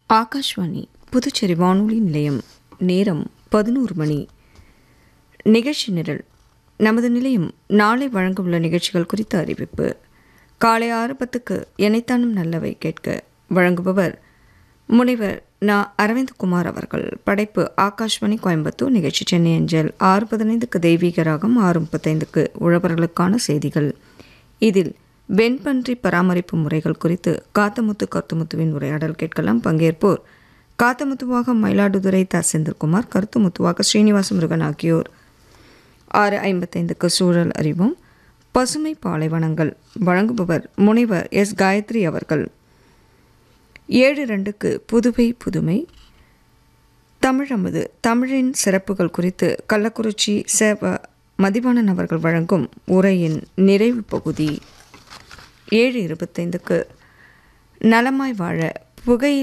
ஆகாஷ்வாணி புதுச்சேரி வானொலி நிலையம் நேரம் பதினோரு மணி நிகழ்ச்சி நிரல் நமது நிலையம் நாளை வழங்கவுள்ள நிகழ்ச்சிகள் குறித்த அறிவிப்பு காலை ஆறு பத்துக்கு எனைத்தானும் நல்லவை கேட்க வழங்குபவர் முனைவர் நா அரவிந்த்குமார் அவர்கள் படைப்பு ஆகாஷ்வாணி கோயம்புத்தூர் நிகழ்ச்சி சென்னை அஞ்சல் ஆறு பதினைந்துக்கு தெய்வீக ராகம் ஆறு முப்பத்தைந்துக்கு உழவர்களுக்கான செய்திகள் இதில் வெண்பன்றி பராமரிப்பு முறைகள் குறித்து காத்தமுத்து கருத்துமுத்துவின் உரையாடல் கேட்கலாம் பங்கேற்போர் காத்தமுத்துவாக மயிலாடுதுறை த செந்தில்குமார் கருத்துமுத்துவாக ஸ்ரீனிவாச முருகன் ஆகியோர் ஆறு ஐம்பத்தைந்துக்கு சூழல் அறிவோம் பசுமை பாலைவனங்கள் வழங்குபவர் முனைவர் எஸ் காயத்ரி அவர்கள் ஏழு ரெண்டுக்கு புதுவை புதுமை தமிழமது தமிழின் சிறப்புகள் குறித்து கள்ளக்குறிச்சி சேவ மதிவாணன் அவர்கள் வழங்கும் உரையின் நிறைவு பகுதி ஏழு இருபத்தைந்துக்கு நலமாய் வாழ புகையில்